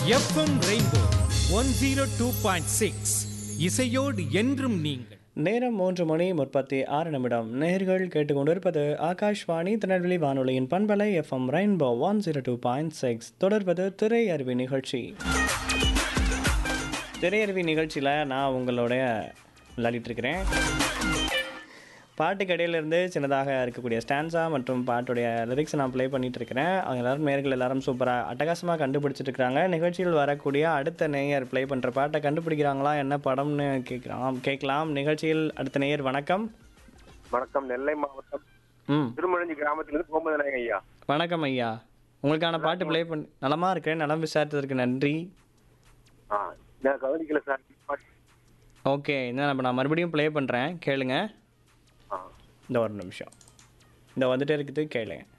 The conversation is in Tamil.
FM rainbow one zero two point six இசையோடு என்றும் நீங்கள் நேரம் மூன்று மணி முப்பத்தி ஆறு நிமிடம் நேர்கள் கேட்டுக்கொண்டிருப்பது ஆகாஷ்வாணி திருநெல்வேலி வானொலியின் பண்பலை FM rainbow one zero two point six தொடர்வது திரை அருவி நிகழ்ச்சி திரையருவி நிகழ்ச்சியில் நான் உங்களுடைய விளையாடிட்டு இருக்கிறேன் பாட்டுக்கு இடையிலிருந்து சின்னதாக இருக்கக்கூடிய ஸ்டான்ஸா மற்றும் பாட்டுடைய லிரிக்ஸ் நான் ப்ளே பண்ணிட்டு இருக்கிறேன் அவங்க எல்லாரும் நேர்கள் எல்லாரும் சூப்பராக அட்டகாசமாக கண்டுபிடிச்சிட்டு இருக்கிறாங்க நிகழ்ச்சியில் வரக்கூடிய அடுத்த நேயர் ப்ளே பண்ணுற பாட்டை கண்டுபிடிக்கிறாங்களா என்ன படம்னு கேட்கலாம் கேட்கலாம் நிகழ்ச்சியில் அடுத்த நேயர் வணக்கம் வணக்கம் நெல்லை மாவட்டம் ம் திருமணஞ்சி கிராமத்திலிருந்து கோமதி நாயகம் ஐயா வணக்கம் ஐயா உங்களுக்கான பாட்டு ப்ளே பண்ணி நலமாக இருக்கிறேன் நலம் விசாரித்ததற்கு நன்றி ஆ நான் கவனிக்கல சார் பாட்டு. ஓகே இந்த நம்ம நான் மறுபடியும் ப்ளே பண்ணுறேன் கேளுங்க ஆ இந்த ஒரு நிமிஷம் இந்த வந்துட்டே இருக்குது கேளுங்க